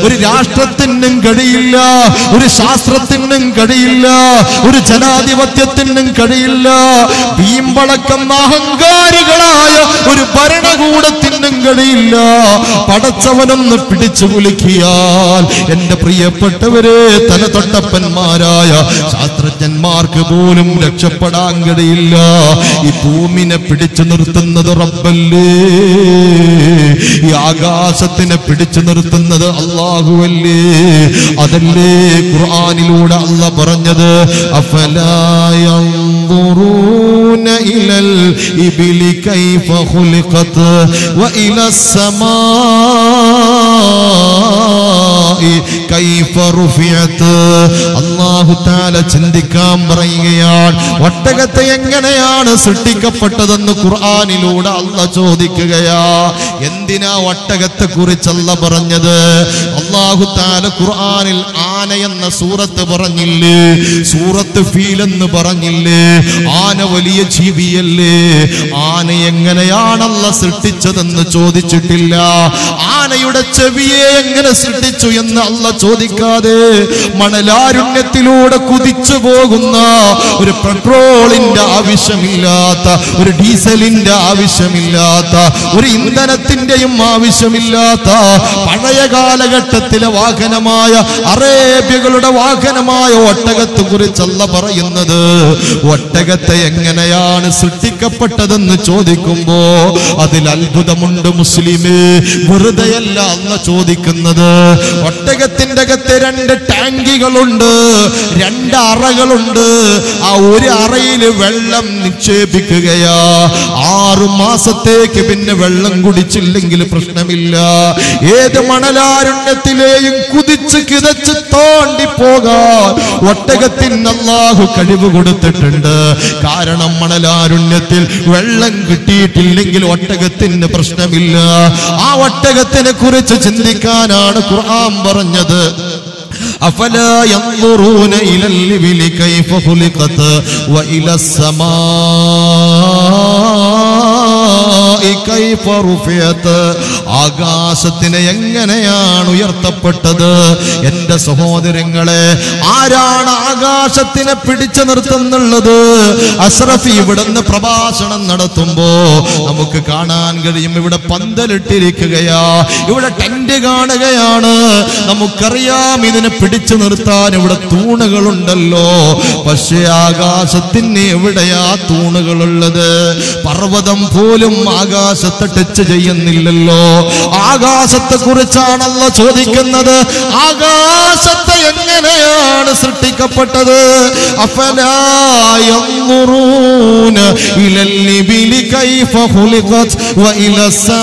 ഒരു രാഷ്ട്രത്തിനും കഴിയില്ല ഒരു ശാസ്ത്രത്തിനും കഴിയില്ല ഒരു ജനാധിപത്യത്തിനും കഴിയില്ല വീമ്പളക്കുന്ന അഹങ്കാരികളായ ഒരു ഭരണകൂടത്തിനും കഴിയില്ല പടച്ചവനൊന്ന് പിടിച്ചു കുലുക്കിയാൽ എന്റെ പ്രിയപ്പെട്ടവരെ തലതൊട്ടപ്പന്മാരായ ശാസ്ത്രജ്ഞന്മാർക്ക് പോലും രക്ഷപ്പെടാൻ കഴിയില്ല ഈ ഭൂമിനെ പിടിച്ചു നിർത്തുന്നത് റബ്ബല്ലേ ഈ ആകാശത്തിനെ പിടിച്ചു നിർത്തുന്നത് അള്ളാഹുവല്ലേ അതല്ലേ ഖുർആനിലൂടെ അല്ല പറഞ്ഞത് അഫലായൂന ഇലൽ ഇബിലി കൈഫ ഖുലിഖത് വഇല السماء കൈഫ റുഫിയത്ത് അല്ലാഹു തആല ചിന്തിക്കാൻ പറയുകയാണ് ഒട്ടകത്തെ എങ്ങനെയാണ് സൃഷ്ടിക്കപ്പെട്ടതെന്ന് ഖുർആനിലൂടെ അല്ല ചോദിക്കുകയാ എന്തിനാ ഒട്ടകത്തെ കുറിച്ചല്ല പറഞ്ഞത് അല്ലാഹു തആല ഖുർആനിൽ ആന എന്ന സൂറത്ത് പറഞ്ഞില്ലേ സൂറത്ത് ഫീൽ എന്ന് പറഞ്ഞില്ലേ ആന വലിയ ജീവിയല്ലേ ആന എങ്ങനെയാണല്ല സൃഷ്ടിച്ചതെന്ന് ചോദിച്ചിട്ടില്ല ആനയുടെ ചെവിയെ എങ്ങനെ സൃഷ്ടിച്ചു എന്ന് അല്ല ചോദിക്കാതെ മണലാരുണ്യത്തിലൂടെ കുതിച്ചു പോകുന്ന ഒരു പെട്രോളിന്റെ ആവശ്യമില്ലാത്ത ഒരു ഡീസലിന്റെ ആവശ്യമില്ലാത്ത ഒരു ഇന്ധനത്തിന്റെയും ആവശ്യമില്ലാത്ത പഴയ കാലഘട്ടത്തിലെ വാഹനമായ അറേബ്യകളുടെ വാഹനമായ ഒട്ടകത്തെ കുറിച്ചല്ല പറയുന്നത് ഒട്ടകത്തെ എങ്ങനെയാണ് സൃഷ്ടിക്കപ്പെട്ടതെന്ന് ചോദിക്കുമ്പോ അതിൽ അത്ഭുതമുണ്ട് മുസ്ലിമേ വെറുതെയല്ല അല്ല ചോദിക്കുന്നത് ഒട്ടകത്തിന്റെ അകത്ത് രണ്ട് ടാങ്കികളുണ്ട് രണ്ട് അറകളുണ്ട് ആ ഒരു അറയിൽ വെള്ളം നിക്ഷേപിക്കുകയാ ആറു മാസത്തേക്ക് പിന്നെ വെള്ളം കുടിച്ചില്ലെങ്കിൽ പ്രശ്നമില്ല ഏത് മണലാരുണ്യത്തിലെയും കുതിച്ച് കിതച്ച് തോണ്ടി പോകാൻ ഒട്ടകത്തിന് അല്ലാഹു കഴിവ് കൊടുത്തിട്ടുണ്ട് കാരണം മണലാരുണ്യത്തിൽ വെള്ളം കിട്ടിയിട്ടില്ലെങ്കിൽ ഒട്ടകത്തിന് പ്രശ്നമില്ല ആ ഒട്ടകത്തിനെ കുറിച്ച് ചിന്തിക്കാനാണ് ഖുർആൻ പറഞ്ഞത് أفلا ينظرون إلى الإبل كيف خلقت وإلى السماء كيف رفعت ആകാശത്തിനെ എങ്ങനെയാണ് ഉയർത്തപ്പെട്ടത് എന്റെ സഹോദരങ്ങളെ ആരാണ് ആകാശത്തിനെ പിടിച്ചു നിർത്തുന്നുള്ളത് അഷ്റഫി ഇവിടുന്ന് പ്രഭാഷണം നടത്തുമ്പോ നമുക്ക് കാണാൻ കഴിയും ഇവിടെ പന്തലിട്ടിരിക്കുകയാ ഇവിടെ ടെന്റ് കാണുകയാണ് നമുക്കറിയാം ഇതിനെ പിടിച്ചു നിർത്താൻ ഇവിടെ തൂണുകളുണ്ടല്ലോ പക്ഷേ ആകാശത്തിന് എവിടെയാ തൂണുകളുള്ളത് പർവ്വതം പോലും ആകാശത്തെ ടച്ച് ചെയ്യുന്നില്ലല്ലോ ആകാശത്തെ കുറിച്ചാണല്ലോ ചോദിക്കുന്നത് ആകാശത്തെ എങ്ങനെയാണ് സൃഷ്ടിക്കപ്പെട്ടത് അഫലായൂന ഇലൽ ഇബിലി കൈഫ ഖുലിഖത് വഇല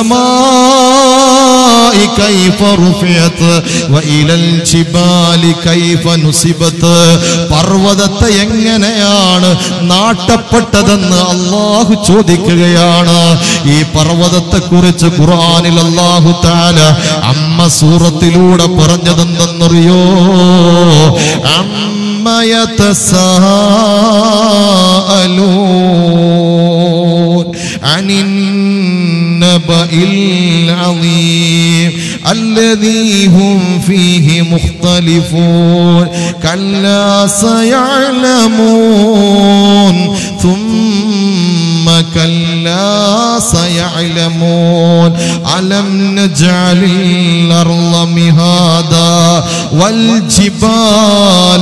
السماء كيف رفعت وإلى الجبال كيف نصبت പർവ്വതത്തെ എങ്ങനെയാണ് നാട്ടപ്പെട്ടതെന്ന് അള്ളാഹു ചോദിക്കുകയാണ് ഈ പർവ്വതത്തെ കുറിച്ച് ഖുർആനിൽ അള്ളാഹു താല അമ്മ സൂറത്തിലൂടെ പറഞ്ഞതെന്തെന്നറിയോ അമ്മ يتساءلون عن النبأ العظيم الذي هم فيه مختلفون كلا سيعلمون ثم كلا سيعلمون ألم نجعل الأرض مهادا والجبال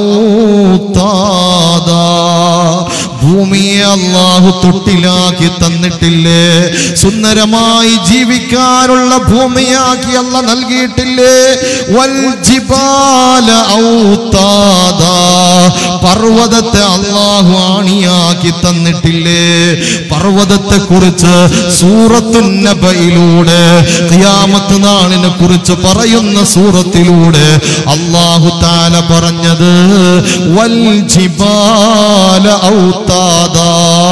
أوطادا ഭൂമിയെ അള്ളാഹു തൊട്ടിലാക്കി തന്നിട്ടില്ലേ സുന്ദരമായി ജീവിക്കാനുള്ള ഭൂമിയാക്കി അല്ല നൽകിയിട്ടില്ലേ വൽ ജിബാല ഔതാദാ. പർവ്വതത്തെ അള്ളാഹു ആണിയാക്കി തന്നിട്ടില്ലേ പർവ്വതത്തെ കുറിച്ച് സൂറത്തുന്നബയിലൂടെ ഖിയാമത്ത് നാളിനെ കുറിച്ച് പറയുന്ന സൂറത്തിലൂടെ അള്ളാഹു താല പറഞ്ഞത് വൽ ജിബാല ഔതാദാ ഔതാദാ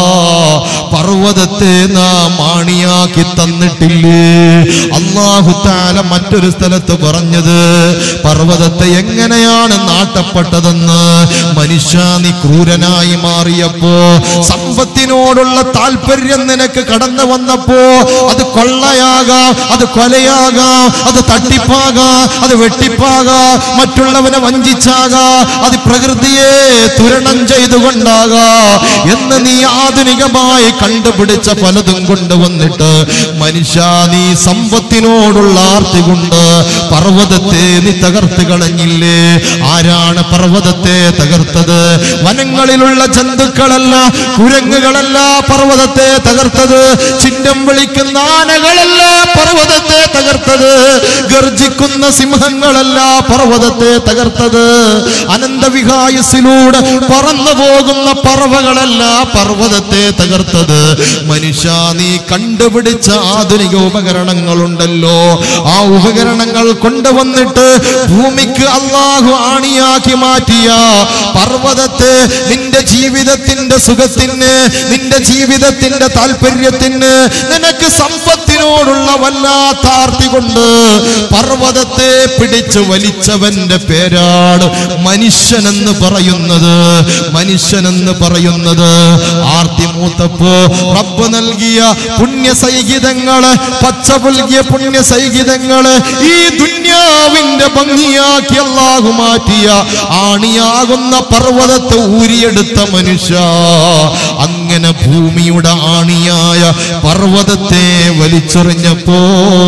പർവ്വതത്തെ നാം ആണിയാക്കി തന്നിട്ടില്ലേ അള്ളാഹു താല മറ്റൊരു സ്ഥലത്ത് പറഞ്ഞത് പർവ്വതത്തെ എങ്ങനെയാണ് നാട്ടപ്പെട്ടതെന്ന് മനുഷ്യ നീ ക്രൂരനായി മാറിയപ്പോ സമ്പത്തിനോടുള്ള താല്പര്യം നിനക്ക് കടന്നു വന്നപ്പോ അത് കൊള്ളയാകാം അത് കൊലയാകാം അത് തട്ടിപ്പാകാം അത് വെട്ടിപ്പാകാം മറ്റുള്ളവനെ വഞ്ചിച്ചാകാം അത് പ്രകൃതിയെ തുരണം ചെയ്തുകൊണ്ടാകാം എന്ന് നീ ആധുനികമായി കണ്ടുപിടിച്ച പലതും കൊണ്ടുവന്നിട്ട് മനുഷ്യ നീ സമ്പത്തിനോടുള്ള ആർത്തി കൊണ്ട് പർവ്വതത്തെ നീ തകർത്ത് കളഞ്ഞില്ലേ ആരാണ് പർവ്വതത്തെ തകർത്തത് വനങ്ങളിലുള്ള ജന്തുക്കളല്ല കുരങ്ങുകളല്ല പർവ്വതത്തെ തകർത്തത് ചിഹ്നം വിളിക്കുന്ന ആനകളല്ല പർവ്വതത്തെ തകർത്തത് ഗർജിക്കുന്ന സിംഹങ്ങളല്ല പർവ്വതത്തെ തകർത്തത് അനന്തവിഹായസിലൂടെ പറന്നു പോകുന്ന പറവകളല്ല പർവ്വതത്തെ തകർത്തത് മനുഷ്യ നീ കണ്ടുപിടിച്ച ആധുനിക ഉപകരണങ്ങളുണ്ടല്ലോ ആ ഉപകരണങ്ങൾ കൊണ്ടുവന്നിട്ട് ഭൂമിക്ക് അള്ളാഹു ആണിയാക്കി മാറ്റിയ പർവ്വതത്തെ നിന്റെ ജീവിതത്തിന്റെ സുഖത്തിന് നിന്റെ ജീവിതത്തിന്റെ താല്പര്യത്തിന് നിനക്ക് സമ്പത്തിനോടുള്ള വല്ലാത്ത ആർത്തി കൊണ്ട് പർവ്വതത്തെ പിടിച്ച് വലിച്ചവന്റെ പേരാണ് മനുഷ്യനെന്ന് പറയുന്നത് മനുഷ്യനെന്ന് പറയുന്നത് ആർത്തി മൂത്തപ്പോ റബ്ബ് നൽകിയ പുണ്യ സൈഹിതങ്ങള് പച്ച പുൽകിയ പുണ്യ സൈഹിതങ്ങള് ഈ ദുന്യാവിന്റെ ഭംഗിയാക്കി അല്ലാഹു മാറ്റിയ ആണിയാകുന്ന പർവ്വതത്തെ ഊരിയെടുത്ത മനുഷ്യ അങ്ങനെ ഭൂമിയുടെ ആണിയായ പർവ്വതത്തെ വലിച്ചെറിഞ്ഞപ്പോ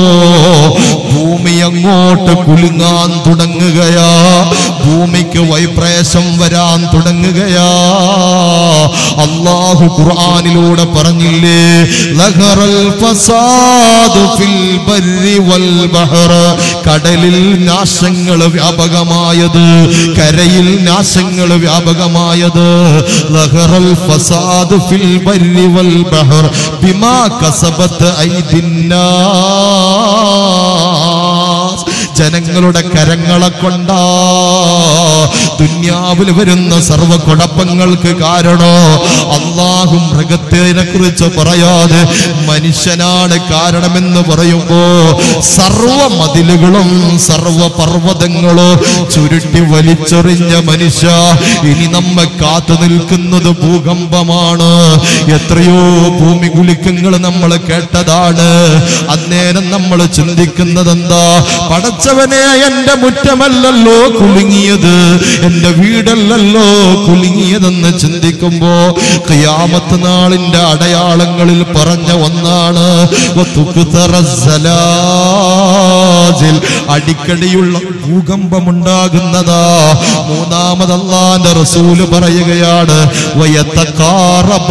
ഭൂമി അങ്ങോട്ട് കുലുങ്ങാൻ തുടങ്ങുകയാ ഭൂമിക്ക് വൈപ്രേശം വരാൻ തുടങ്ങുകയാ അള്ളാഹു ഖുർആനിലൂടെ പറഞ്ഞില്ലേ ലഹറൽ ഫസാദു ഫിൽ ബർരി വൽ ബഹർ കടലിൽ നാശങ്ങൾ വ്യാപകമായത് കരയിൽ നാശങ്ങൾ വ്യാപകമായത് ലഹറൽ ഫസാദു ഫിൽ ബർരി വൽ ബഹർ ബിമാ കസബത്ത് ഐദിന്നാസ് ജനങ്ങളുടെ കരങ്ങളെ കൊണ്ടാ ദുന്യാവിൽ വരുന്ന സർവ കുഴപ്പങ്ങൾക്ക് കാരണോ അള്ളാഹു മൃഗത്തിനെ കുറിച്ച് പറയാതെ മനുഷ്യനാണ് കാരണമെന്ന് പറയുമ്പോ സർവ മതിലുകളും സർവ പർവ്വതങ്ങളും ചുരുട്ടി വലിച്ചെറിഞ്ഞ മനുഷ്യ ഇനി നമ്മെ കാത്തു നിൽക്കുന്നത് ഭൂകമ്പമാണ് എത്രയോ ഭൂമി കുലുക്കങ്ങൾ നമ്മൾ കേട്ടതാണ് അന്നേരം നമ്മൾ ചിന്തിക്കുന്നത് എന്താ പടച്ചവനെ എന്റെ മുറ്റമല്ലല്ലോ കുലുങ്ങിയത് എന്റെ വീടല്ലല്ലോ കുലുങ്ങിയതെന്ന് ചിന്തിക്കുമ്പോ ഖിയാമത്ത് നാളിന്റെ അടയാളങ്ങളിൽ പറഞ്ഞ ഒന്നാണ് വതുക്തറ സലാസിൽ. അടിക്കടിയുള്ള ഭൂകമ്പമുണ്ടാകുന്നതാ മൂന്നാമത് അള്ളാന്റെ റസൂല് പറയുകയാണ് വയത്തക്കാറബ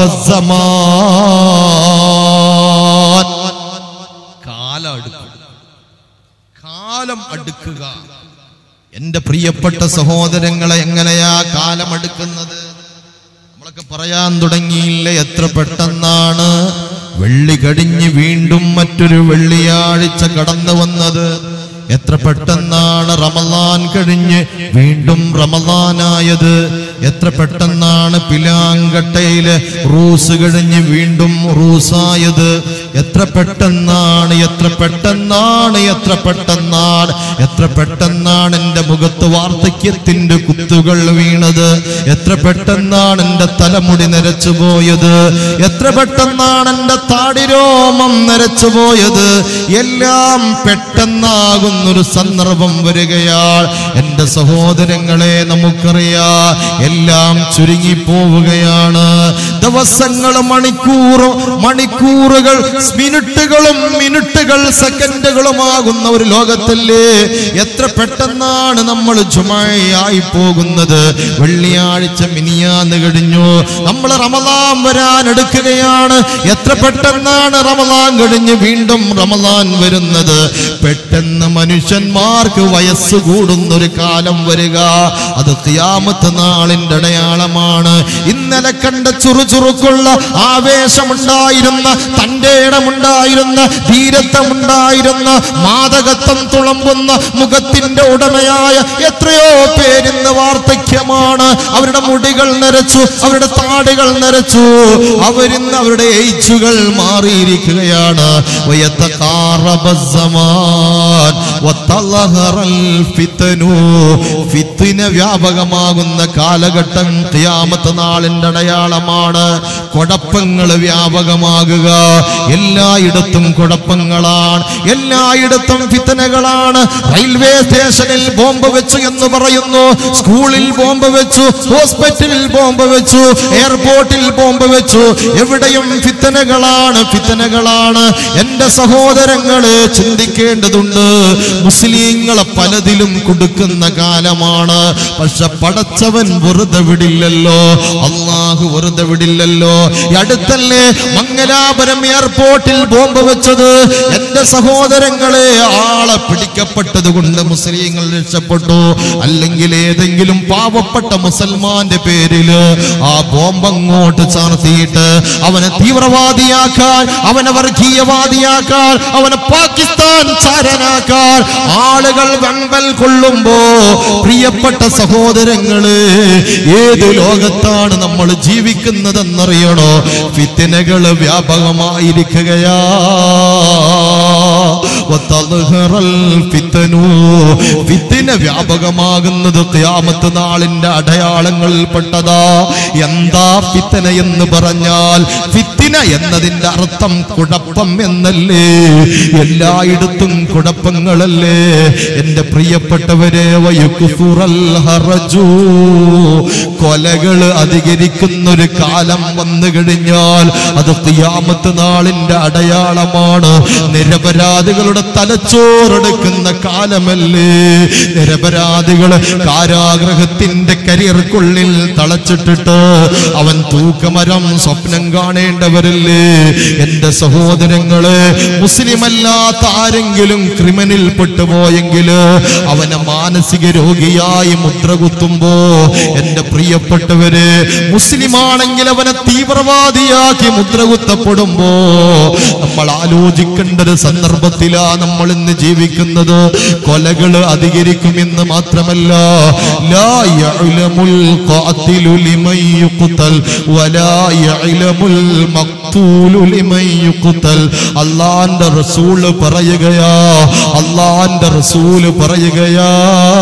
സമാൻ. കാലം അടുക്കും കാലം അടുക്കുക എന്റെ പ്രിയപ്പെട്ട സഹോദരങ്ങളെ എങ്ങനെയാ കാലം അടുക്കുന്നത് നമ്മളൊക്കെ പറയാൻ തുടങ്ങിയില്ല എത്ര പെട്ടെന്നാണ് വെള്ളി കടിഞ്ഞ് വീണ്ടും മറ്റൊരു വെള്ളിയാഴ്ച കടന്നു വന്നത് എത്ര പെട്ടെന്നാണ് റമലാൻ കഴിഞ്ഞ് വീണ്ടും റമലാനായത് എത്ര പെട്ടെന്നാണ് പിലാങ്കട്ടയിലെ റൂസ് കഴിഞ്ഞ് വീണ്ടും റൂസായത് എത്ര പെട്ടെന്നാണ് എത്ര പെട്ടെന്നാണ് എത്ര പെട്ടെന്നാണ് എത്ര പെട്ടെന്നാണ് എൻ്റെ മുഖത്ത് വാർദ്ധക്യത്തിന്റെ കുത്തുകൾ വീണത് എത്ര പെട്ടെന്നാണ് എൻ്റെ തലമുടി നരച്ചു പോയത് എത്ര പെട്ടെന്നാണ് എൻ്റെ താടിരോമം നരച്ചു പോയത് എല്ലാം പെട്ടെന്നാകുന്നൊരു സന്ദർഭം വരികയാൽ എൻ്റെ സഹോദരങ്ങളെ നമുക്കറിയാം എല്ലാം ചുരുങ്ങി പോവുകയാണ് ദിവസങ്ങൾ മണിക്കൂറും മണിക്കൂറുകൾ മിനിറ്റുകളും മിനിറ്റുകൾ സെക്കൻഡുകളുമാകുന്ന ഒരു ലോകത്തല്ലേ എത്ര പെട്ടെന്നാണ് നമ്മൾ ജുമയായി പോകുന്നത് വെള്ളിയാഴ്ച മിനിയാന്ന് കഴിഞ്ഞു നമ്മൾ റമദാൻ വരാൻ എടുക്കുകയാണ് എത്ര പെട്ടെന്നാണ് റമദാൻ കഴിഞ്ഞ് വീണ്ടും റമദാൻ വരുന്നത് പെട്ടെന്ന് മനുഷ്യന്മാർക്ക് വയസ്സ് കൂടുന്ന ഒരു കാലം വരിക അത് ഖിയാമത്ത് നാളിന്റെ അടയാളമാണ് ഇന്നലെ കണ്ട ചുറുചുറുക്കുള്ള ആവേശമുണ്ടായിരുന്ന തന്റെ ഇടമുണ്ടായിരുന്ന ഉണ്ടായിരുന്ന ധീരത്വമുണ്ടായിരുന്ന മാതകത്വം തുളമ്പുന്ന മുഖത്തിന്റെ ഉടമയായ എത്രയോ പേരിന്ന് വാർദ്ധക്യമാണ് അവരുടെ മുടികൾ നരച്ചു അവരുടെ താടികൾ നരച്ചു അവരിന്ന് അവരുടെ ഏച്ചുകൾ മാറിയിരിക്കുകയാണ് വയത്തഖാറബ الزمان وتظهر الفتن. ഫിത്തിന വ്യാപകമാകുന്ന കാലഘട്ടം ഖിയാമത്ത് നാളിന്റെ അടയാളമാണ് കുഴപ്പങ്ങൾ വ്യാപകമാകുക എല്ലായിടത്തും കുഴപ്പങ്ങളാണ് എല്ലായിടത്തും ഫിത്തനകളാണ് റെയിൽവേ സ്റ്റേഷനിൽ ബോംബ് വെച്ചു എന്ന് പറയുന്നു സ്കൂളിൽ ബോംബ് വെച്ചു ഹോസ്പിറ്റലിൽ ബോംബ് വെച്ചു എയർപോർട്ടിൽ ബോംബ് വെച്ചു എവിടെയും ഫിത്തനകളാണ് ഫിത്തനകളാണ് എന്റെ സഹോദരങ്ങള് ചിന്തിക്കേണ്ടതുണ്ട് മുസ്ലിങ്ങളെ പലതിലും കൊടുക്കുന്ന കാലമാണ് പക്ഷെ പടച്ചവൻ വെറുതെ വിടില്ലല്ലോ അള്ളാഹു വെറുതെ വിടില്ലല്ലോ ഈ അടുത്തല്ലേ മംഗലാപുരം എയർപോർട്ടിൽ ബോംബ് വെച്ചത് എന്റെ സഹോദരങ്ങളെ ആളെ പിടിക്കപ്പെട്ടത് കൊണ്ട് മുസ്ലിങ്ങൾ രക്ഷപ്പെട്ടു അല്ലെങ്കിൽ ഏതെങ്കിലും പാവപ്പെട്ട മുസൽമാന്റെ പേരില് ആ ബോംബ് അങ്ങോട്ട് ചാർത്തിയിട്ട് അവനെ തീവ്രവാദിയാക്കാൻ അവനെ വർഗീയവാദിയാക്കാൻ അവനെ പാകിസ്ഥാൻ ചാരനാക്കാൻ ആളുകൾ വെമ്പൽ കൊള്ളുമ്പോ പ്രിയപ്പെട്ട സഹോദരങ്ങള് ഏത് ലോകത്താണ് നമ്മൾ ജീവിക്കുന്നതെന്നറിയണോ ഫിത്തിനകള് വ്യാപകമായിരിക്കുകയാ وتظهر الفتن. ഫിത്തിന വ്യാപകമാകുന്നത് ഖിയാമത്ത് നാളിന്റെ അടയാളങ്ങളിൽപ്പെട്ടതാ എന്താ ഫിത്തന എന്ന് പറഞ്ഞാൽ ഫിത്തിന എന്നതിന്റെ അർത്ഥം കുഴപ്പം എന്നല്ലേ എല്ലായിടത്തും കുഴപ്പങ്ങളല്ലേ എന്റെ പ്രിയപ്പെട്ടവരെ വയുക്കുഫുറൽ ഹറജു കൊലകൾ അധികരിക്കുന്ന ഒരു കാലം വന്നു കഴിഞ്ഞാൽ അത് ഖിയാമത്ത് നാളിന്റെ അടയാളമാണ് നിരപരാധികളുടെ തലച്ചോറെടുക്കുന്ന കാലമല്ലേ നിരപരാധികൾ കാരാഗ്രഹത്തിന്റെ കരിയർക്കുള്ളിൽ തളച്ചിട്ടിട്ട് അവൻ തൂക്കമരം സ്വപ്നം കാണേണ്ടവരല്ലേ എന്റെ സഹോദരങ്ങള് മുസ്ലിമല്ലാത്ത ആരെങ്കിലും ക്രിമിനൽ പെട്ടുപോയെങ്കിൽ അവനെ മാനസിക രോഗിയായി മുദ്ര കുത്തുമ്പോ എന്റെ പ്രിയപ്പെട്ടവര് മുസ്ലിമാണെങ്കിൽ അവനെ തീവ്രവാദിയാക്കി മുദ്ര കുത്തപ്പെടുമ്പോ നമ്മൾ ആലോചിക്കേണ്ട ഒരു സന്ദർഭത്തിലാ നമ്മൾ ഇന്ന് ജീവിക്കുന്നത് കൊലകൾ അധികരിക്കുമെന്ന് മാത്രമല്ല ലാ യഅലമുൽ ഖാതിലു ലിമൻ യുഖ്തൽ വലാ യഅലമുൽ മഖ്തൂലു ലിമൻ യുഖ്തൽ അല്ലാഹുവിന്റെ റസൂൽ പറയുകയാ അല്ലാഹുവിന്റെ റസൂൽ പറയുകയാ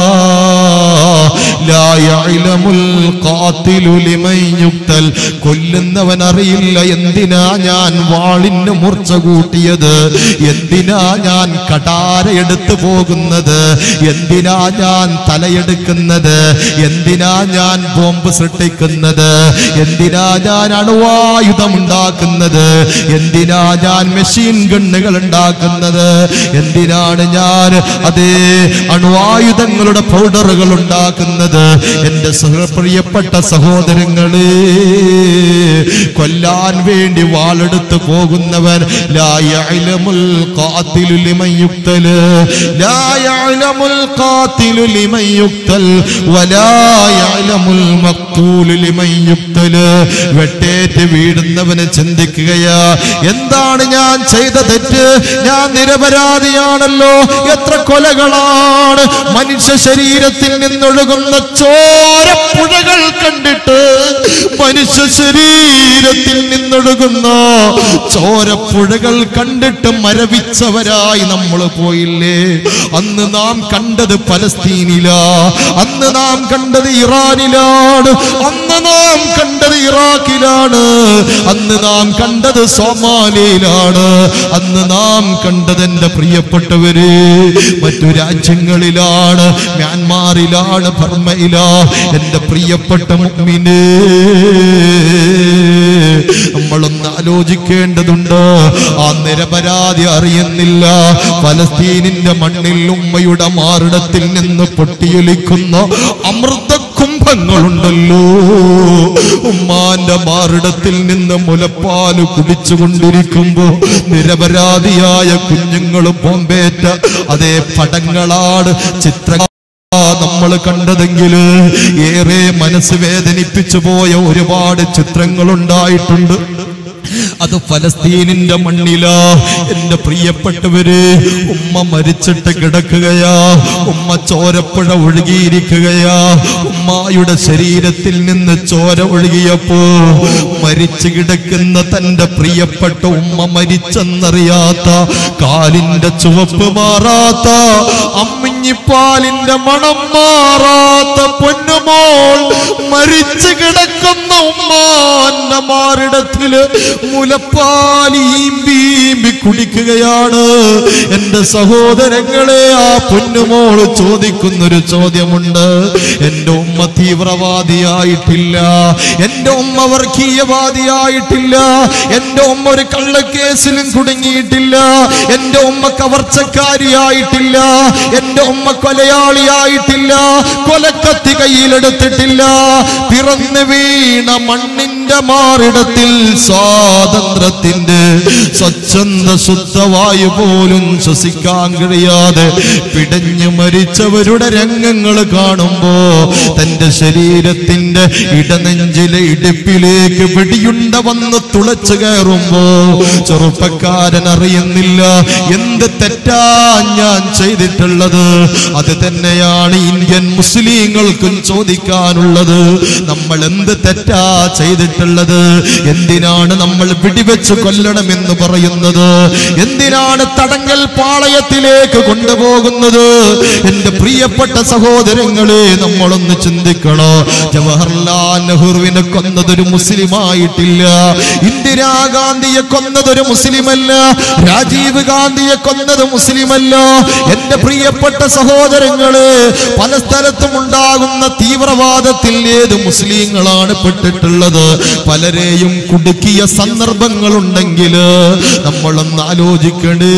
ലാ യഅലമുൽ ഖാതിലു ലിമൻ യുഖ്തൽ കൊല്ലുന്നവൻ അറിയില്ല എന്തിനാ ഞാൻ വാളിന് മൂർച്ച കൂട്ടിയത് എന്തിനാ ഞാൻ കടാര എടുത്തു പോകുന്നത് എന്തിനാ ഞാൻ തലയെടുക്കുന്നത് എന്തിനാ ഞാൻ ബോംബ് സൃഷ്ടിക്കുന്നത് എന്തിനാ ഞാൻ അണുവായുധം ഉണ്ടാക്കുന്നത് എന്തിനാ ഞാൻ മെഷീൻ ഗണ്ണുകൾ ഉണ്ടാക്കുന്നത് എന്തിനാണ് ഞാൻ അതേ അണുവായുധങ്ങളുടെ പൗഡറുകൾ ഉണ്ടാക്കുന്നത് എന്റെ സഹ പ്രിയപ്പെട്ട സഹോദരങ്ങളെ കൊല്ലാൻ വേണ്ടി വാളെടുത്ത് പോകുന്നവൻ ലാ യഅലമുൽ ഖാതിലു ലിമൻ യുക്തൽ ലാ യഅലമുൽ ഖാതിലു ലിമൻ യുക്തൽ വലാ യഅലമുൽ മഖ്തൂലു ലിമൻ യുക്തൽ വെട്ടേറ്റ് വീടുന്നവനെ ചിന്തിക്കുകയാ എന്താണ് ഞാൻ ചെയ്ത തെറ്റ് ഞാൻ നിരപരാധിയാണല്ലോ എത്ര കൊലകളാണ് മനുഷ്യ ശരീരത്തിൽ നിന്നൊഴുകുന്ന ചോരപ്പുഴകൾ കണ്ടിട്ട് മനുഷ്യ ശരീരത്തിൽ നിന്നൊഴുകുന്ന ചോരപ്പുഴകൾ കണ്ടിട്ട് മരവിച്ചവരായി നമ്മൾ പോയില്ലേ അന്ന് നാം കണ്ടത് പലസ്തീനിലാ അന്ന് നാം കണ്ടത് ഇറാനിലാണ് അന്ന് നാം കണ്ടത് ഇറാഖിലാണ് അന്ന് നാം കണ്ടത് സോമാലിയിലാണ് അന്ന് നാം കണ്ടത് എന്റെ പ്രിയപ്പെട്ടവര് മറ്റു രാജ്യങ്ങളിലാണ് മ്യാൻമാറിലാണ് ബർമ്മയിലാ എന്റെ പ്രിയപ്പെട്ട മുഗ്മിന് നമ്മളൊന്ന് ആലോചിക്കേണ്ടതുണ്ട് ആ നിരപരാധി അറിയുന്നില്ല ഫലസ്തീനിന്റെ മണ്ണിൽ ഉമ്മയുടെ മാറിടത്തിൽ നിന്ന് പൊട്ടിയൊലിക്കുന്ന അമൃത കുംഭങ്ങളുണ്ടല്ലോ ഉമ്മാന്റെ മാറിടത്തിൽ നിന്ന് മുലപ്പാല് കുടിച്ചുകൊണ്ടിരിക്കുമ്പോ നിരപരാധിയായ കുഞ്ഞുങ്ങൾ ബോംബേറ്റ അതേ പടങ്ങളാണ് ചിത്ര നമ്മൾ കണ്ടതെങ്കില് ഏറെ മനസ്സ് വേദനിപ്പിച്ചു പോയ ഒരുപാട് ചിത്രങ്ങൾ ഉണ്ടായിട്ടുണ്ട് അത് ഫലസ്തീനിന്റെ മണ്ണിലാ എന്റെ പ്രിയപ്പെട്ടവര് ഉമ്മ മരിച്ചിട്ട് കിടക്കുകയാ ഉമ്മ ചോരപ്പുഴ ഒഴുകിയിരിക്കുകയാ ഉമ്മായുടെ ശരീരത്തിൽ നിന്ന് ചോര ഒഴുകിയപ്പോ മരിച്ചു കിടക്കുന്ന തന്റെ പ്രിയപ്പെട്ട ഉമ്മ മരിച്ചെന്നറിയാത്ത കാലിന്റെ ചുവപ്പ് മാറാത്ത അമ്മിഞ്ഞിപ്പാലിന്റെ മണം മാറാത്ത പൊന്നുമോൾ മരിച്ചു കിടക്കുന്ന ഉമ്മാന്റെ മാറിടത്തില് മുലപ്പാലിയും ബീമ്പി കുടിക്കുകയാണ് എന്റെ സഹോദരങ്ങളെ ആ പൊന്നുമോള് ചോദിക്കുന്നൊരു ചോദ്യമുണ്ട് എന്റെ ഉമ്മ തീവ്രവാദിയായിട്ടില്ല എന്റെ ഉമ്മ വർഗീയവാദിയായിട്ടില്ല എന്റെ ഉമ്മ ഒരു കള്ളക്കേസിലും കുടുങ്ങിയിട്ടില്ല എന്റെ ഉമ്മ കവർച്ചക്കാരിയായിട്ടില്ല എന്റെ ഉമ്മ കൊലയാളിയായിട്ടില്ല കൊലക്കത്തി കയ്യിലെടുത്തിട്ടില്ല പിറന്നു വീണ മണ്ണിന്റെ മാറിടത്തിൽ സ്വാതന്ത്ര്യത്തിന്റെ സ്വച്ഛന്ത ശുദ്ധവായു പോലും ശ്വസിക്കാൻ കഴിയാതെ പിടഞ്ഞു മരിച്ചവരുടെ രംഗങ്ങൾ കാണുമ്പോ തന്റെ ശരീരത്തിന്റെ ഇടനെഞ്ചിലെ ഇടുപ്പിലേക്ക് വെടിയുണ്ട വന്ന് തുളച്ചു കയറുമ്പോ ചെറുപ്പക്കാരൻ അറിയുന്നില്ല എന്ത് തെറ്റാ ഞാൻ ചെയ്തിട്ടുള്ളത് അത് തന്നെയാണ് ഇന്ത്യൻ മുസ്ലിങ്ങൾക്കും ചോദിക്കാനുള്ളത് നമ്മൾ എന്ത് തെറ്റാ ചെയ്തിട്ടുള്ളത് എന്തിനാണ് നമ്മൾ വെടിവെച്ച് കൊല്ലണമെന്ന് പറയുന്നത് എന്തിനാണ് തടങ്കൽ പാളയത്തിലേക്ക് കൊണ്ടുപോകുന്നത് എന്റെ പ്രിയപ്പെട്ട സഹോദരങ്ങളെ നമ്മളൊന്ന് ചിന്തിക്കണോ ജവഹർലാൽ നെഹ്റുവിനെ കൊന്നതൊരു മുസ്ലിമായിട്ടില്ല ഇന്ദിരാഗാന്ധിയെ കൊന്നതൊരു മുസ്ലിമല്ല രാജീവ് ഗാന്ധിയെ കൊന്നത് മുസ്ലിമല്ല എന്റെ പ്രിയപ്പെട്ട സഹോദരങ്ങളെ പല സ്ഥലത്തും ഉണ്ടാകുന്ന തീവ്രവാദത്തിൽ ഏത് മുസ്ലിങ്ങളാണ് പെട്ടിട്ടുള്ളത് പലരെയും കുടുക്കിയ സന്ദർഭങ്ങളുണ്ടെങ്കിൽ നമ്മളൊന്ന് ആലോചിക്കണേ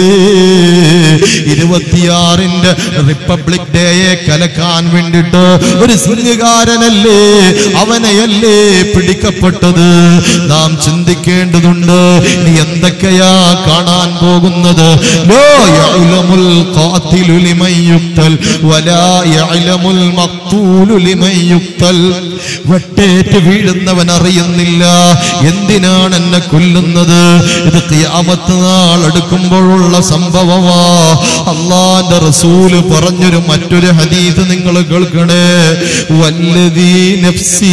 ഇരുപത്തിയാറിന്റെ റിപ്പബ്ലിക് ഡേയെ കലക്കാൻ വേണ്ടിട്ട് ഒരു സിംഗുകാരനല്ലേ അവനെയല്ലേ പിടിക്കപ്പെട്ടത് നാം ചിന്തിക്കേണ്ടതുണ്ട് ഇനി എന്തൊക്കെയാ കാണാൻ പോകുന്നത് ലോ യഅലമുൽ ഖാതിലു ലിമൻ യുഖ്തൽ വലാ യഅലമുൽ മഖ്തൂലു ലിമൻ യുഖ്തൽ വെട്ടേറ്റ് വീഴുന്നവൻ അറിയുന്നില്ല എന്തിനാണ് എന്നെ കൊല്ലുന്നത് ഇത് ഖിയാമത്ത് നാൾ എടുക്കുമ്പോഴുള്ള സംഭവമാ അള്ളാന്റെ റസൂല് പറഞ്ഞൊരു മറ്റൊരു ഹദീസ് നിങ്ങൾ കേൾക്കണേ വല്ലദീ നഫ്സി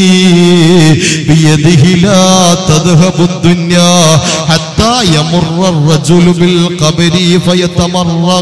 ബിയദിഹി ലാ തദ്ഹബു ദുനിയാ ഹത്താ യമുറ الرجل بالقبر فيتمرغ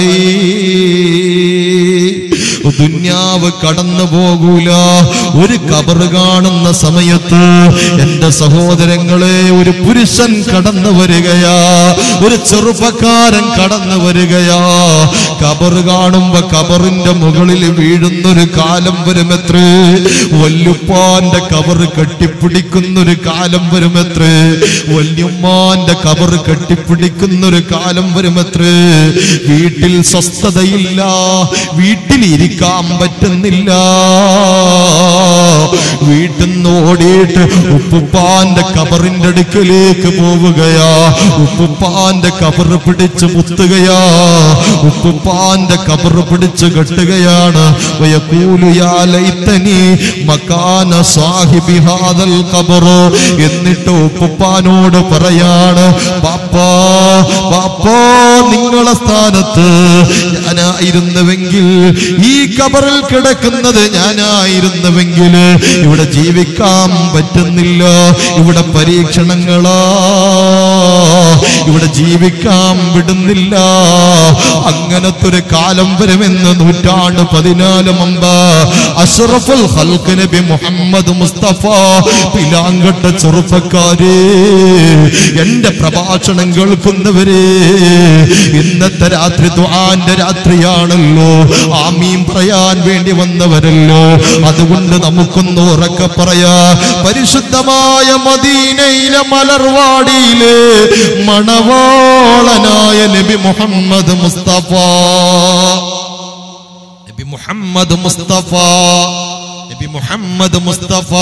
عليه ദുന്യാവ് കടന്നു പോകൂല ഒരു കബറ് കാണുന്ന സമയത്ത് എന്റെ സഹോദരങ്ങളെ ഒരു പുരുഷൻ കടന്നു വരികയാ ഒരു ചെറുപ്പക്കാരൻ കടന്നു വരികയാ കബറ് കാണുമ്പോ കബറിന്റെ മുകളിൽ വീഴുന്നൊരു കാലം വരുമത്രേ വല്യുപ്പാന്റെ കബറ് കെട്ടിപ്പിടിക്കുന്നൊരു കാലം വരുമത്രേ വല്യുമ്മാന്റെ കബറ് കെട്ടിപ്പിടിക്കുന്നൊരു കാലം വരുമത്രേ വീട്ടിൽ സ്വസ്ഥതയില്ല വീട്ടിൽ ഇരിക്കാൻ പറ്റുന്നില്ല വീട്ടിൽ നിന്ന് ഓടിയിട്ട് ഉപ്പുപ്പാന്റെ കബറിന്റെ അടുക്കലേക്ക് പോവുകയാ ഉപ്പുപ്പാന്റെ കബറ് പിടിച്ച് മുത്തുകയാ ഉപ്പുപ്പാന്റെ കബറ് പിടിച്ച് കെട്ടുകയാണ് വയഖൂലു യാ ലൈതനി മകാന സാഹിബി ഹാദൽ ഖബർ എന്നിട്ട് ഉപ്പുപ്പാനോട് പറയാണ് ബാപ്പാ ബാപ്പാ നിങ്ങളെ സ്ഥാനത്ത് ഞാനായിരുന്നുവെങ്കിൽ ഈ കബറിൽ കിടക്കുന്നത് ഞാനായിരുന്നുവെങ്കിൽ ഇവിടെ ജീവിക്കാൻ പറ്റുന്നില്ല ഇവിടെ പരീക്ഷണങ്ങളാ ഇവിടെ ജീവിക്കാൻ വിടുന്നില്ല അങ്ങനത്തെ ഒരു കാലം വരുമെന്ന് നൂറ്റാണ്ട് പതിനാല് മുമ്പ് അഷ്റഫുൽ ഹൽക്ക് നബി മുഹമ്മദ് മുസ്തഫ പിലാങ്കട്ട ചെറുപ്പക്കാരെ എന്റെ പ്രഭാഷണം കേൾക്കുന്നവരെ ഇന്നത്തെ രാത്രി ദുആന്റെ രാത്രിയാണല്ലോ ആമീൻ പറയാൻ വേണ്ടി വന്നവരല്ലോ അതുകൊണ്ട് നമുക്കൊന്ന് ഉറക്കെ പറയാ പരിശുദ്ധമായ മദീനയിലെ മലർവാടിയിലെ മണവാളനായ നബി മുഹമ്മദ് മുസ്തഫ നബി മുഹമ്മദ് മുസ്തഫ നബി മുഹമ്മദ് മുസ്തഫ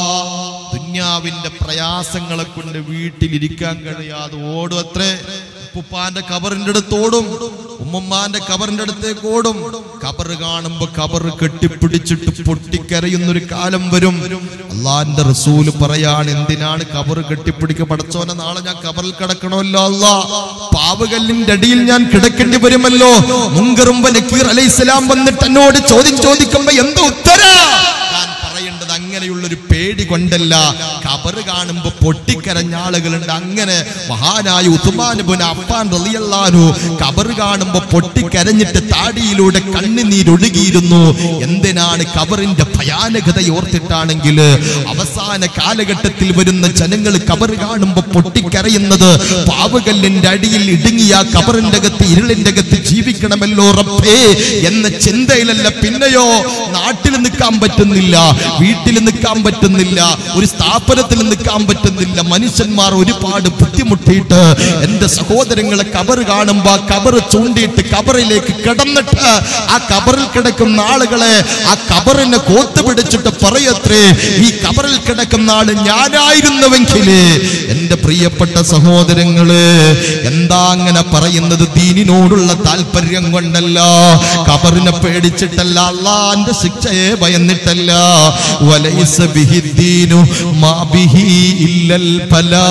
ദുന്യാവിന്റെ പ്രയാസങ്ങളെ കൊണ്ട് വീട്ടിലിരിക്കാൻ കഴിയാതെ ഓടും അത്രേ ഉപ്പുപ്പാന്റെ കബറിന്റെ അടുത്തോടും ഉമ്മമ്മാന്റെ കബറിന്റെ അടുത്തേക്ക് ഓടും കബറ് കാണുമ്പോ കബറ് കെട്ടിപ്പിടിച്ചിട്ട് പൊട്ടിക്കരയുന്ന ഒരു കാലം വരും അള്ളാന്റെ റസൂല് പറയാണ് എന്തിനാണ് കബറ് കെട്ടിപ്പിടിക്ക പടച്ചോനെ നാളെ ഞാൻ കബറിൽ കിടക്കണമല്ലോ അല്ലാ പാവുകല്ലിന്റെ അടിയിൽ ഞാൻ കിടക്കേണ്ടി വരുമല്ലോ മുങ്കറും നക്കീർ അലൈഹിസ്സലാം വന്നിട്ട് എന്നോട് ചോദ്യം ചോദിക്കുമ്പോ എന്താ ഉത്തര ഞാൻ പറയേണ്ടത് അങ്ങനെയുള്ള ഒരു പേടി കൊണ്ടല്ല കബറ് കാണുമ്പോ പൊട്ടിക്കരഞ്ഞ ആളുകളുണ്ട് അങ്ങനെ മഹാനായ ഉസ്മാനുബുൻ അഫാൻ റളിയല്ലാഹു കബറ് കാണുമ്പോ പൊട്ടിക്കരഞ്ഞിട്ട് താടിയിലൂടെ കണ്ണുനീരൊഴുകിയിരുന്നു എന്തിനാണ് കബറിന്റെ ഭയാനകത ഓർത്തിട്ടാണെങ്കിൽ അവസാന കാലഘട്ടത്തിൽ വരുന്ന ജനങ്ങൾ കബറ് കാണുമ്പോ പൊട്ടിക്കരയുന്നത് പാവുകല്ലിന്റെ അടിയിൽ ഇടുങ്ങിയ ആ കബറിന്റെ അകത്ത് ഇരുളിന്റെ അകത്ത് ജീവിക്കണമല്ലോ റബ്ബേ എന്ന ചിന്തയിലല്ല പിന്നെയോ നാട്ടിൽ നിൽക്കാൻ പറ്റുന്നില്ല വീട്ടിൽ നിൽക്കാൻ പറ്റുന്നില്ല ഒരു സ്ഥാപനത്തിൽ നിൽക്കാൻ പറ്റുന്നില്ല മനുഷ്യന്മാർ ഒരുപാട് ബുദ്ധിമുട്ടിയിട്ട് എന്റെ സഹോദരങ്ങളെ കബർ കാണുമ്പോ ആ കബർ ചൂണ്ടിയിട്ട് കബറിലേക്ക് കിടന്നിട്ട് ആ കബറിൽ കിടക്കുന്ന ആളുകളെ ആ കബറിനെ കോത്ത് പിടിച്ചിട്ട് പറയത്രേ ഈ കബറിൽ കിടക്കുന്ന ആള് ഞാനായിരുന്നുവെങ്കിൽ എന്റെ പ്രിയപ്പെട്ട സഹോദരങ്ങള് എന്താ അങ്ങനെ പറയുന്നത് ദീനിനോടുള്ള താല്പര്യം കൊണ്ടല്ല കബറിനെ പേടിച്ചിട്ടല്ല അള്ളാന്റെ ശിക്ഷയെ ഭയന്നിട്ടല്ല വലൈസ ബിഹി ദീനു മാ ബിഹി ഇല്ലൽ ഫലാ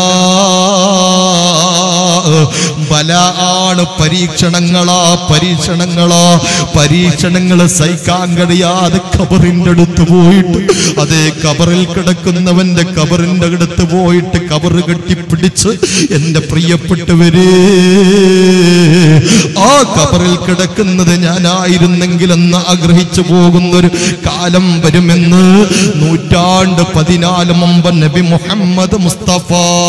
ബല ആണ് പരീക്ഷണങ്ങളാ പരീക്ഷണങ്ങളാ പരീക്ഷണങ്ങൾ സഹിക്കാൻ കഴിയാതെ കബറിന്റെ അടുത്ത് പോയിട്ട് അതേ കബറിൽ കിടക്കുന്നവന്റെ കബറിന്റെ അടുത്ത് പോയിട്ട് കബറ് കെട്ടിപ്പിടിച്ച് എന്റെ പ്രിയപ്പെട്ടവരെ ആ കബറിൽ കിടക്കുന്നത് ഞാനായിരുന്നെങ്കിലെന്ന് ആഗ്രഹിച്ചു പോകുന്നൊരു കാലം വരുമെന്ന് നൂറ്റാണ്ട് പതിനാല് മുമ്പ് നബി മുഹമ്മദ് മുസ്തഫ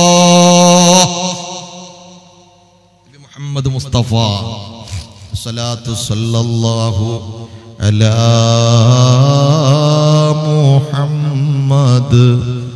നബി മുഹമ്മദ് മുസ്തഫ സ്വലാത്തു സല്ലല്ലാഹു അലാ മുഹമ്മദ്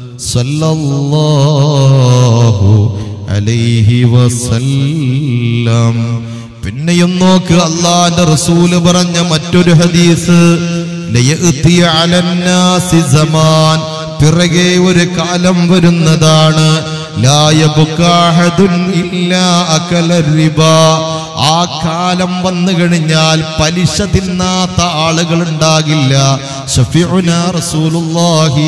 സല്ലല്ലാഹു അലൈഹി വസല്ലം പിന്നെയും നോക്ക് അള്ളാന്റെ റസൂല് പറഞ്ഞ മറ്റൊരു ഹദീസ് ലയഅതി അലന്നാസി സമാൻ പിറകെ ഒരു കാലം വരുന്നതാണ് ലാ യബ്കാ അഹദുൻ ഇല്ലാ അകല റിബ ആ കാലം വന്നു കഴിഞ്ഞാൽ പലിശ തിന്നാത്ത ആളുകൾ ഉണ്ടാകില്ല ഷഫീഉന റസൂലുള്ളാഹി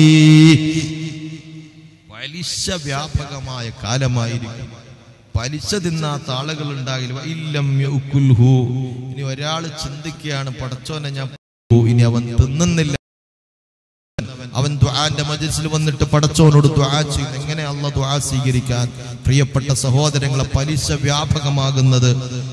പലിശ വ്യാപകമായ കാലമായിരിക്കും പലിശ തിന്നാത്ത ആളുകൾ ഉണ്ടാകില്ല ഇല്ലം യഅ്കുൽഹു ഇനി ഒരാൾ ചിന്തിക്കുകയാണ് പടച്ചോനെ ഞാൻ ഇനി അവൻ തിന്നുന്നില്ല അവൻ ദ്വാന്റെ മജിൽസിൽ വന്നിട്ട് പടച്ചോനോട് ദ്വാ ചെയ്യും എങ്ങനെ അല്ല ദ്വാ സ്വീകരിക്കാൻ പ്രിയപ്പെട്ട സഹോദരങ്ങളെ പലിശ വ്യാപകമാകുന്നത്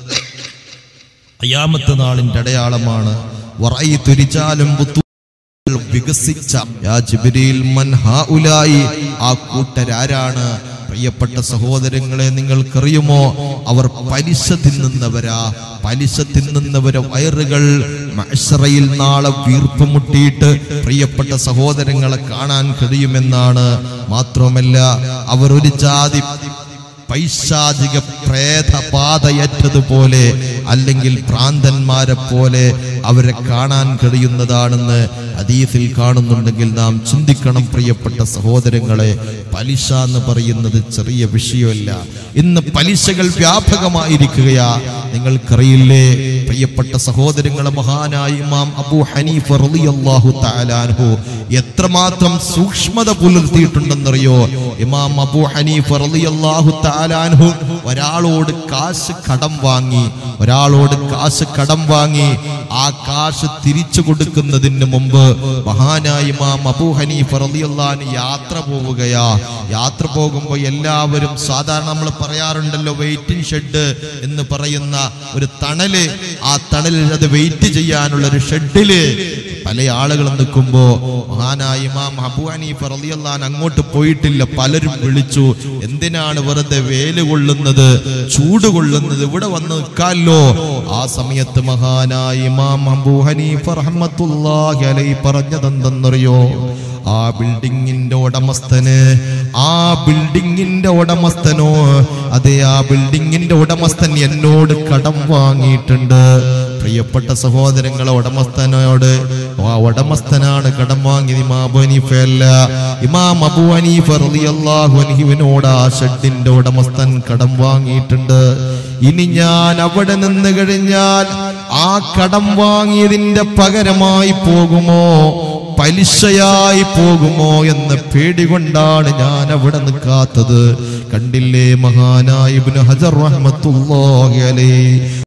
അയ്യാമത്തെ നാളിന്റെ അടയാളമാണ് വറൈതു റിജാലും ബുത്തു- വികസിച്ച യാ ജിബ്രീൽ മൻ ഹാഉലായി ആ കൂട്ടരാരാണ് പ്രിയപ്പെട്ട സഹോദരങ്ങളെ നിങ്ങൾക്കറിയുമോ അവർ പലിശ തിന്നുന്നവരാ പലിശ തിന്നുന്നവരെ വയറുകൾ മഅ്ശറയിൽ നാളെ വീർപ്പ് മുട്ടിയിട്ട് പ്രിയപ്പെട്ട സഹോദരങ്ങളെ കാണാൻ കഴിയുമെന്നാണ് മാത്രമല്ല അവർ ഒരു ജാതി പൈശാചിക പ്രേതപാതയറ്റതുപോലെ അല്ലെങ്കിൽ ഭ്രാന്തന്മാരെ പോലെ അവരെ കാണാൻ കഴിയുന്നതാണെന്ന് അതീതിൽ കാണുന്നുണ്ടെങ്കിൽ നാം ചിന്തിക്കണം പ്രിയപ്പെട്ട സഹോദരങ്ങളെ പലിശ എന്ന് പറയുന്നത് ചെറിയ വിഷയമല്ല ഇന്ന് പലിശകൾ വ്യാപകമായിരിക്കുകയാ നിങ്ങൾക്കറിയില്ലേ പ്രിയപ്പെട്ട സഹോദരങ്ങളെ മഹാനായ ഇമാം അബൂ ഹനീഫ് റളിയല്ലാഹു തആലാൻഹു എത്രമാത്രം സൂക്ഷ്മത പുലർത്തിയിട്ടുണ്ടെന്നറിയോ ഇമാം അബൂ ഹനീഫ് റളിയല്ലാഹു തആലാൻഹു ഒരാളോട് കാശ് കടം വാങ്ങി ഒരാളോട് കാശ് കടം വാങ്ങി ആ കാശ് തിരിച്ചു കൊടുക്കുന്നതിന് മുമ്പ് മഹാനായ ഇമാം അബൂ ഹനീഫ് റളിയല്ലാഹു യാത്ര പോവുകയാ യാത്ര പോകുമ്പോൾ എല്ലാവരും സാധാരണ നമ്മൾ പറയാറുണ്ടല്ലോ വെയിറ്റിംഗ് ഷെഡ് എന്ന് പറയുന്ന ഒരു തണല് ആ തണലിൽ അത് വെയിറ്റ് ചെയ്യാനുള്ള ഒരു ഷെഡില് പല ആളുകളും നിൽക്കുമ്പോ മഹാനായ ഇമാം അബൂ ഹനീഫ് റളിയല്ലാഹു അൻഹു അങ്ങോട്ട് പോയിട്ടില്ല പലരും വിളിച്ചു എന്തിനാണ് വെറുതെ വേല് കൊള്ളുന്നത് ചൂട് കൊള്ളുന്നത് ഇവിടെ വന്ന് നിൽക്കാമല്ലോ ആ സമയത്ത് മഹാനായ ഇമാം അബൂ ഹനീഫ് റഹ്മത്തുള്ളാഹി അലൈഹി പറഞ്ഞതെന്തെന്നറിയോ ആ ബിൽഡിങ്ങിന്റെ ഉടമസ്ഥന് ആ ബിൽഡിങ്ങിന്റെ ഉടമസ്ഥനോ അതെ ആ ബിൽഡിങ്ങിന്റെ ഉടമസ്ഥൻ എന്നോട് കടം വാങ്ങിയിട്ടുണ്ട് പ്രിയപ്പെട്ട സഹോദരങ്ങളെ ഉടമസ്ഥനോട് ആ ഉടമസ്ഥനാണ് കടം വാങ്ങിയത് ഇമാം അബു ഹനീഫയല്ല ഇമാം അബു ഹനീഫ റളിയല്ലാഹു അൻഹുവിനോട് ആ ഷെഡിന്റെ ഉടമസ്ഥൻ കടം വാങ്ങിയിട്ടുണ്ട് ഇനി ഞാൻ അവിടെ നിന്ന് കഴിഞ്ഞാൽ ആ കടം വാങ്ങിയതിന്റെ പകരമായി പോകുമോ പലിശയായി പോകുമോ എന്ന പേടി കൊണ്ടാണ് ഞാൻ അവിടെ നിൽക്കാത്തത് കണ്ടില്ലേ മഹാനായ ഇബ്നു ഹജർ റഹ്മത്തുള്ളാഹി അലൈഹി